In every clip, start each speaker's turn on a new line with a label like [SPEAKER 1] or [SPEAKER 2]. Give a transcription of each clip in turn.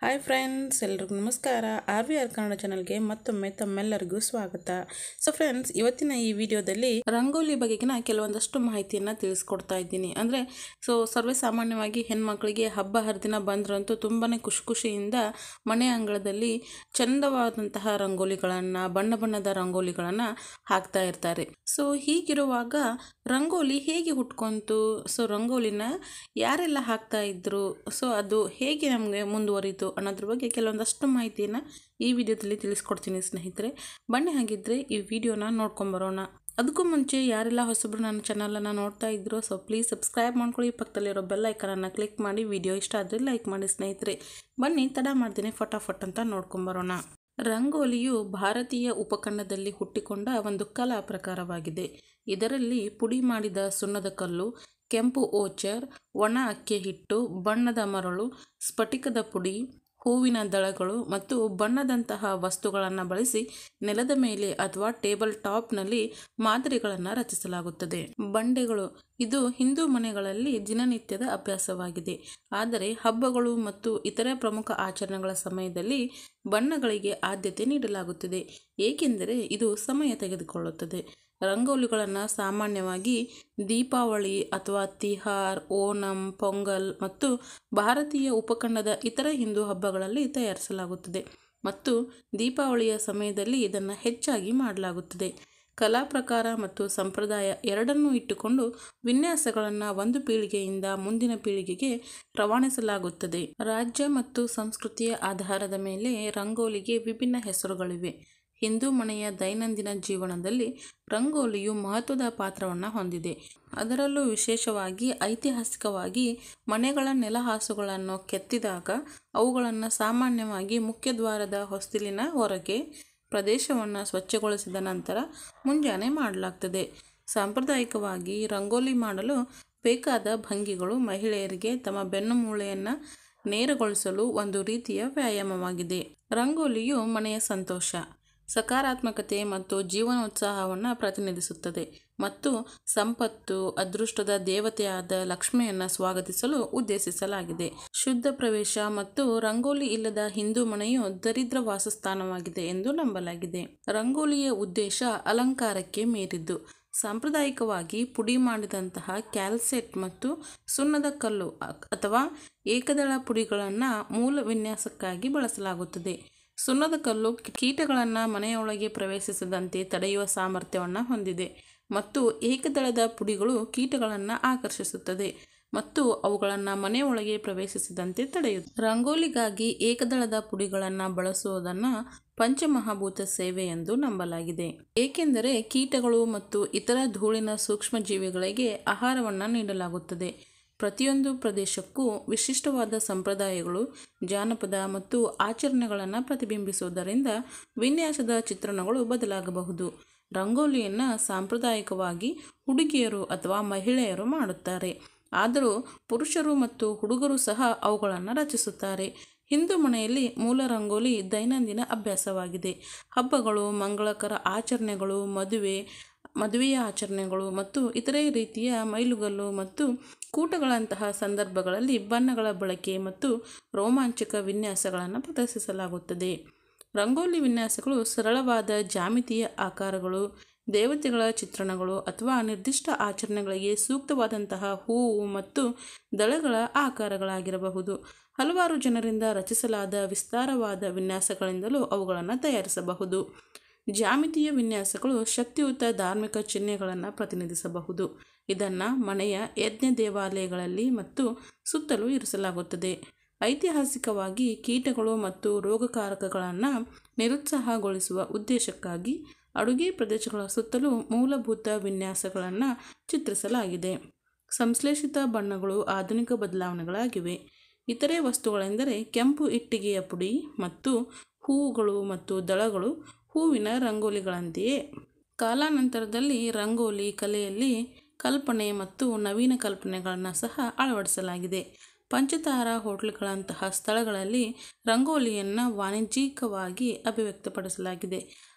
[SPEAKER 1] hi friends ಎಲ್ರಿಗೂ ನಮಸ್ಕಾರ R we are Kannada ಚಾನಲ್ಗೆ ಮತ್ತೊಮ್ಮೆ ತಮ್ಮೆಲ್ಲರಿಗೂ ಸ್ವಾಗತ ಸೊ ಫ್ರೆಂಡ್ಸ್ ಇವತ್ತಿನ ಈ ವಿಡಿಯೋದಲ್ಲಿ ರಂಗೋಲಿ ಬಗೆಗಿನ ಕೆಲವೊಂದಷ್ಟು ಮಾಹಿತಿಯನ್ನು ತಿಳಿಸ್ಕೊಡ್ತಾ ಇದ್ದೀನಿ ಅಂದರೆ ಸೊ ಸರ್ವೇ ಸಾಮಾನ್ಯವಾಗಿ ಹೆಣ್ಮಕ್ಳಿಗೆ ಹಬ್ಬ ಹರಿದಿನ ಬಂದ್ರಂತೂ ತುಂಬಾ ಖುಷಿ ಖುಷಿಯಿಂದ ಮನೆ ಅಂಗಳದಲ್ಲಿ ಚಂದವಾದಂತಹ ರಂಗೋಲಿಗಳನ್ನು ಬಣ್ಣ ಬಣ್ಣದ ರಂಗೋಲಿಗಳನ್ನು ಹಾಕ್ತಾ ಇರ್ತಾರೆ ಸೊ ಹೀಗಿರುವಾಗ ರಂಗೋಲಿ ಹೇಗೆ ಹುಟ್ಕೊಂತು ಸೊ ರಂಗೋಲಿನ ಯಾರೆಲ್ಲ ಹಾಕ್ತಾ ಇದ್ರು ಸೊ ಅದು ಹೇಗೆ ನಮಗೆ ಮುಂದುವರಿತು ಅನ್ನೋದ್ರ ಬಗ್ಗೆ ಕೆಲವೊಂದಷ್ಟು ಮಾಹಿತಿಯನ್ನು ಈ ವಿಡಿಯೋದಲ್ಲಿ ತಿಳಿಸ್ಕೊಡ್ತೀನಿ ಸ್ನೇಹಿತರೆ ಬನ್ನಿ ಹಾಗಿದ್ರೆ ಈ ವಿಡಿಯೋನ ನೋಡ್ಕೊಂಬರೋಣ ಅದಕ್ಕೂ ಮುಂಚೆ ಯಾರೆಲ್ಲ ಹೊಸಬ್ರು ನನ್ನ ಚಾನಲನ್ನು ನೋಡ್ತಾ ಇದ್ರು ಸೊ ಪ್ಲೀಸ್ ಸಬ್ಸ್ಕ್ರೈಬ್ ಮಾಡ್ಕೊಳ್ಳಿ ಪಕ್ಕದಲ್ಲಿರೋ ಬೆಲ್ ಐಕನನ್ನು ಕ್ಲಿಕ್ ಮಾಡಿ ವಿಡಿಯೋ ಇಷ್ಟ ಆದರೆ ಲೈಕ್ ಮಾಡಿ ಸ್ನೇಹಿತರೆ ಬನ್ನಿ ತಡ ಮಾಡ್ತೀನಿ ಫಟಾಫಟ್ ಅಂತ ನೋಡ್ಕೊಂಬರೋಣ ರಂಗೋಲಿಯು ಭಾರತೀಯ ಉಪಖಂಡದಲ್ಲಿ ಹುಟ್ಟಿಕೊಂಡ ಒಂದು ಕಲಾ ಪ್ರಕಾರವಾಗಿದೆ ಇದರಲ್ಲಿ ಪುಡಿ ಮಾಡಿದ ಸುಣ್ಣದ ಕಲ್ಲು ಕೆಂಪು ಓಚರ್ ಒಣ ಅಕ್ಕಿ ಹಿಟ್ಟು ಬಣ್ಣದ ಮರಳು ಸ್ಫಟಿಕದ ಪುಡಿ ಹೂವಿನ ದಳಗಳು ಮತ್ತು ಬಣ್ಣದಂತಹ ವಸ್ತುಗಳನ್ನು ಬಳಸಿ ನೆಲದ ಮೇಲೆ ಅಥವಾ ಟೇಬಲ್ ಟಾಪ್ನಲ್ಲಿ ಮಾದರಿಗಳನ್ನು ರಚಿಸಲಾಗುತ್ತದೆ ಬಂಡೆಗಳು ಇದು ಹಿಂದೂ ಮನೆಗಳಲ್ಲಿ ದಿನನಿತ್ಯದ ಅಭ್ಯಾಸವಾಗಿದೆ ಆದರೆ ಹಬ್ಬಗಳು ಮತ್ತು ಇತರ ಪ್ರಮುಖ ಆಚರಣೆಗಳ ಸಮಯದಲ್ಲಿ ಬಣ್ಣಗಳಿಗೆ ಆದ್ಯತೆ ನೀಡಲಾಗುತ್ತದೆ ಏಕೆಂದರೆ ಇದು ಸಮಯ ತೆಗೆದುಕೊಳ್ಳುತ್ತದೆ ರಂಗೋಲಿಗಳನ್ನು ಸಾಮಾನ್ಯವಾಗಿ ದೀಪಾವಳಿ ಅಥವಾ ತಿಹಾರ್ ಓಣಂ ಪೊಂಗಲ್ ಮತ್ತು ಭಾರತೀಯ ಉಪಖಂಡದ ಇತರ ಹಿಂದೂ ಹಬ್ಬಗಳಲ್ಲಿ ತಯಾರಿಸಲಾಗುತ್ತದೆ ಮತ್ತು ದೀಪಾವಳಿಯ ಸಮಯದಲ್ಲಿ ಇದನ್ನು ಹೆಚ್ಚಾಗಿ ಮಾಡಲಾಗುತ್ತದೆ ಕಲಾ ಪ್ರಕಾರ ಮತ್ತು ಸಂಪ್ರದಾಯ ಎರಡನ್ನೂ ಇಟ್ಟುಕೊಂಡು ವಿನ್ಯಾಸಗಳನ್ನು ಒಂದು ಪೀಳಿಗೆಯಿಂದ ಮುಂದಿನ ಪೀಳಿಗೆಗೆ ರವಾನಿಸಲಾಗುತ್ತದೆ ರಾಜ್ಯ ಮತ್ತು ಸಂಸ್ಕೃತಿಯ ಆಧಾರದ ಮೇಲೆ ರಂಗೋಲಿಗೆ ವಿಭಿನ್ನ ಹೆಸರುಗಳಿವೆ ಹಿಂದೂ ಮನೆಯ ದೈನಂದಿನ ಜೀವನದಲ್ಲಿ ರಂಗೋಲಿಯು ಮಹತ್ವದ ಪಾತ್ರವನ್ನು ಹೊಂದಿದೆ ಅದರಲ್ಲೂ ವಿಶೇಷವಾಗಿ ಐತಿಹಾಸಿಕವಾಗಿ ಮನೆಗಳ ನೆಲಹಾಸುಗಳನ್ನು ಕೆತ್ತಿದಾಗ ಅವುಗಳನ್ನು ಸಾಮಾನ್ಯವಾಗಿ ಮುಖ್ಯದ್ವಾರದ ಹೊಸ್ತಿಲಿನ ಹೊರಗೆ ಪ್ರದೇಶವನ್ನು ಸ್ವಚ್ಛಗೊಳಿಸಿದ ನಂತರ ಮುಂಜಾನೆ ಮಾಡಲಾಗ್ತದೆ ಸಾಂಪ್ರದಾಯಿಕವಾಗಿ ರಂಗೋಲಿ ಮಾಡಲು ಬೇಕಾದ ಭಂಗಿಗಳು ಮಹಿಳೆಯರಿಗೆ ತಮ್ಮ ಬೆನ್ನು ಮೂಳೆಯನ್ನು ನೇರಗೊಳಿಸಲು ಒಂದು ರೀತಿಯ ವ್ಯಾಯಾಮವಾಗಿದೆ ರಂಗೋಲಿಯು ಮನೆಯ ಸಂತೋಷ ಸಕಾರಾತ್ಮಕತೆ ಮತ್ತು ಜೀವನೋತ್ಸಾಹವನ್ನು ಪ್ರತಿನಿಧಿಸುತ್ತದೆ ಮತ್ತು ಸಂಪತ್ತು ಅದೃಷ್ಟದ ದೇವತೆಯಾದ ಲಕ್ಷ್ಮಿಯನ್ನು ಸ್ವಾಗತಿಸಲು ಉದ್ದೇಶಿಸಲಾಗಿದೆ ಶುದ್ಧ ಪ್ರವೇಶ ಮತ್ತು ರಂಗೋಲಿ ಇಲ್ಲದ ಹಿಂದೂ ಮನೆಯು ದರಿದ್ರ ವಾಸಸ್ಥಾನವಾಗಿದೆ ಎಂದು ನಂಬಲಾಗಿದೆ ರಂಗೋಲಿಯ ಉದ್ದೇಶ ಅಲಂಕಾರಕ್ಕೆ ಮೀರಿದ್ದು ಸಾಂಪ್ರದಾಯಿಕವಾಗಿ ಪುಡಿ ಮಾಡಿದಂತಹ ಕ್ಯಾಲ್ಸೆಟ್ ಮತ್ತು ಸುಣ್ಣದ ಕಲ್ಲು ಅಥವಾ ಏಕದಳ ಪುಡಿಗಳನ್ನು ಮೂಲ ವಿನ್ಯಾಸಕ್ಕಾಗಿ ಬಳಸಲಾಗುತ್ತದೆ ಸುಣ್ಣದ ಕಲ್ಲು ಕೀಟಗಳನ್ನು ಮನೆಯೊಳಗೆ ಪ್ರವೇಶಿಸದಂತೆ ತಡೆಯುವ ಸಾಮರ್ಥ್ಯವನ್ನು ಹೊಂದಿದೆ ಮತ್ತು ಏಕದಳದ ಪುಡಿಗಳು ಕೀಟಗಳನ್ನು ಆಕರ್ಷಿಸುತ್ತದೆ ಮತ್ತು ಅವುಗಳನ್ನು ಮನೆಯೊಳಗೆ ಪ್ರವೇಶಿಸದಂತೆ ತಡೆಯುತ್ತದೆ ರಂಗೋಲಿಗಾಗಿ ಏಕದಳದ ಪುಡಿಗಳನ್ನು ಬಳಸುವುದನ್ನು ಪಂಚಮಹಾಭೂತ ಸೇವೆ ಎಂದು ನಂಬಲಾಗಿದೆ ಏಕೆಂದರೆ ಕೀಟಗಳು ಮತ್ತು ಇತರ ಧೂಳಿನ ಸೂಕ್ಷ್ಮಜೀವಿಗಳಿಗೆ ಆಹಾರವನ್ನು ನೀಡಲಾಗುತ್ತದೆ ಪ್ರತಿಯೊಂದು ಪ್ರದೇಶಕ್ಕೂ ವಿಶಿಷ್ಟವಾದ ಸಂಪ್ರದಾಯಗಳು ಜಾನಪದ ಮತ್ತು ಆಚರಣೆಗಳನ್ನು ಪ್ರತಿಬಿಂಬಿಸುವುದರಿಂದ ವಿನ್ಯಾಸದ ಚಿತ್ರಣಗಳು ಬದಲಾಗಬಹುದು ರಂಗೋಲಿಯನ್ನು ಸಾಂಪ್ರದಾಯಿಕವಾಗಿ ಹುಡುಗಿಯರು ಅಥವಾ ಮಹಿಳೆಯರು ಮಾಡುತ್ತಾರೆ ಆದರೂ ಪುರುಷರು ಮತ್ತು ಹುಡುಗರು ಸಹ ಅವುಗಳನ್ನು ರಚಿಸುತ್ತಾರೆ ಹಿಂದೂ ಮನೆಯಲ್ಲಿ ಮೂಲ ರಂಗೋಲಿ ದೈನಂದಿನ ಅಭ್ಯಾಸವಾಗಿದೆ ಹಬ್ಬಗಳು ಮಂಗಳಕರ ಆಚರಣೆಗಳು ಮದುವೆ ಮದುವೆಯ ಆಚರಣೆಗಳು ಮತ್ತು ಇತರೆ ರೀತಿಯ ಮೈಲುಗಲ್ಲು ಮತ್ತು ಕೂಟಗಳಂತಹ ಸಂದರ್ಭಗಳಲ್ಲಿ ಬಣ್ಣಗಳ ಬಳಕೆ ಮತ್ತು ರೋಮಾಂಚಕ ವಿನ್ಯಾಸಗಳನ್ನು ಪ್ರದರ್ಶಿಸಲಾಗುತ್ತದೆ ರಂಗೋಲಿ ವಿನ್ಯಾಸಗಳು ಸರಳವಾದ ಜಾಮಿತಿಯ ಆಕಾರಗಳು ದೇವತೆಗಳ ಚಿತ್ರಣಗಳು ಅಥವಾ ನಿರ್ದಿಷ್ಟ ಆಚರಣೆಗಳಿಗೆ ಸೂಕ್ತವಾದಂತಹ ಹೂವು ಮತ್ತು ದಳಗಳ ಆಕಾರಗಳಾಗಿರಬಹುದು ಹಲವಾರು ಜನರಿಂದ ರಚಿಸಲಾದ ವಿಸ್ತಾರವಾದ ವಿನ್ಯಾಸಗಳಿಂದಲೂ ಅವುಗಳನ್ನು ತಯಾರಿಸಬಹುದು ಜಾಮಿತಿಯ ವಿನ್ಯಾಸಗಳು ಶಕ್ತಿಯುತ ಧಾರ್ಮಿಕ ಚಿಹ್ನೆಗಳನ್ನು ಪ್ರತಿನಿಧಿಸಬಹುದು ಇದನ್ನು ಮನೆಯ ಯಜ್ಞ ದೇವಾಲಯಗಳಲ್ಲಿ ಮತ್ತು ಸುತ್ತಲೂ ಇರಿಸಲಾಗುತ್ತದೆ ಐತಿಹಾಸಿಕವಾಗಿ ಕೀಟಗಳು ಮತ್ತು ರೋಗಕಾರಕಗಳನ್ನು ನಿರುತ್ಸಾಹಗೊಳಿಸುವ ಉದ್ದೇಶಕ್ಕಾಗಿ ಅಡುಗೆ ಪ್ರದೇಶಗಳ ಸುತ್ತಲೂ ಮೂಲಭೂತ ವಿನ್ಯಾಸಗಳನ್ನು ಚಿತ್ರಿಸಲಾಗಿದೆ ಸಂಶ್ಲೇಷಿತ ಬಣ್ಣಗಳು ಆಧುನಿಕ ಬದಲಾವಣೆಗಳಾಗಿವೆ ಇತರೆ ವಸ್ತುಗಳೆಂದರೆ ಕೆಂಪು ಇಟ್ಟಿಗೆಯ ಪುಡಿ ಮತ್ತು ಹೂವುಗಳು ಮತ್ತು ದಳಗಳು ಹೂವಿನ ರಂಗೋಲಿಗಳಂತೆಯೇ ಕಾಲಾನಂತರದಲ್ಲಿ ರಂಗೋಲಿ ಕಲೆಯಲ್ಲಿ ಕಲ್ಪನೆ ಮತ್ತು ನವೀನ ಕಲ್ಪನೆಗಳನ್ನು ಸಹ ಅಳವಡಿಸಲಾಗಿದೆ ಪಂಚತಾರ ಹೋಟೆಲ್ಗಳಂತಹ ಸ್ಥಳಗಳಲ್ಲಿ ರಂಗೋಲಿಯನ್ನು ವಾಣಿಜ್ಯಿಕವಾಗಿ ಅಭಿವ್ಯಕ್ತಪಡಿಸಲಾಗಿದೆ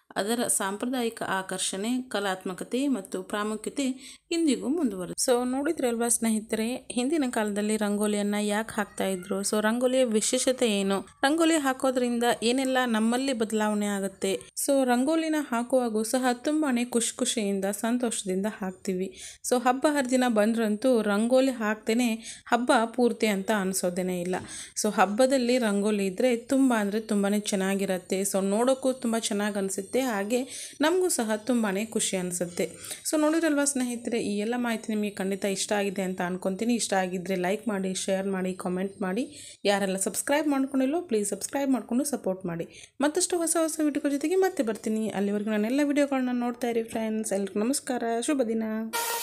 [SPEAKER 1] ಅದರ ಸಾಂಪ್ರದಾಯಿಕ ಆಕರ್ಷಣೆ ಕಲಾತ್ಮಕತೆ ಮತ್ತು ಪ್ರಾಮುಖ್ಯತೆ ಇಂದಿಗೂ ಮುಂದುವರೆದ ಸೊ ನೋಡಿದ್ರಲ್ವಾ ಸ್ನೇಹಿತರೆ ಹಿಂದಿನ ಕಾಲದಲ್ಲಿ ರಂಗೋಲಿಯನ್ನ ಯಾಕೆ ಹಾಕ್ತಾ ಇದ್ರು ಸೊ ರಂಗೋಲಿಯ ವಿಶೇಷತೆ ಏನು ರಂಗೋಲಿ ಹಾಕೋದ್ರಿಂದ ಏನೆಲ್ಲ ನಮ್ಮಲ್ಲಿ ಬದಲಾವಣೆ ಆಗುತ್ತೆ ಸೊ ರಂಗೋಲಿನ ಹಾಕುವಾಗೂ ಸಹ ತುಂಬಾನೇ ಖುಷಿ ಖುಷಿಯಿಂದ ಸಂತೋಷದಿಂದ ಹಾಕ್ತೀವಿ ಸೊ ಹಬ್ಬ ಹರಿದಿನ ಬಂದ್ರಂತೂ ರಂಗೋಲಿ ಹಾಕ್ತೇನೆ ಹಬ್ಬ ಪೂರ್ತಿ ಅಂತ ಅನಿಸೋದೇನೆ ಇಲ್ಲ ಸೊ ಹಬ್ಬದಲ್ಲಿ ರಂಗೋಲಿ ಇದ್ದರೆ ತುಂಬ ಅಂದರೆ ತುಂಬಾ ಚೆನ್ನಾಗಿರುತ್ತೆ ಸೊ ನೋಡೋಕ್ಕೂ ತುಂಬ ಚೆನ್ನಾಗಿ ಅನಿಸುತ್ತೆ ಹಾಗೆ ನಮಗೂ ಸಹ ತುಂಬಾ ಖುಷಿ ಅನಿಸುತ್ತೆ ಸೊ ನೋಡಿರಲ್ವಾ ಸ್ನೇಹಿತರೆ ಈ ಎಲ್ಲ ಮಾಹಿತಿ ನಿಮಗೆ ಖಂಡಿತ ಇಷ್ಟ ಆಗಿದೆ ಅಂತ ಅನ್ಕೊತೀನಿ ಇಷ್ಟ ಆಗಿದ್ದರೆ ಲೈಕ್ ಮಾಡಿ ಶೇರ್ ಮಾಡಿ ಕಾಮೆಂಟ್ ಮಾಡಿ ಯಾರೆಲ್ಲ ಸಬ್ಸ್ಕ್ರೈಬ್ ಮಾಡ್ಕೊಂಡಿಲ್ಲೋ ಪ್ಲೀಸ್ ಸಬ್ಸ್ಕ್ರೈಬ್ ಮಾಡಿಕೊಂಡು ಸಪೋರ್ಟ್ ಮಾಡಿ ಮತ್ತಷ್ಟು ಹೊಸ ಹೊಸ ವಿಡಿಯೋಗಳ ಜೊತೆಗೆ ಮತ್ತೆ ಬರ್ತೀನಿ ಅಲ್ಲಿವರೆಗೂ ನಾನೆಲ್ಲ ವಿಡಿಯೋಗಳನ್ನ ನೋಡ್ತಾ ಇರಿ ಫ್ರೆಂಡ್ಸ್ ಎಲ್ರಿಗೂ ನಮಸ್ಕಾರ ಶುಭ ದಿನ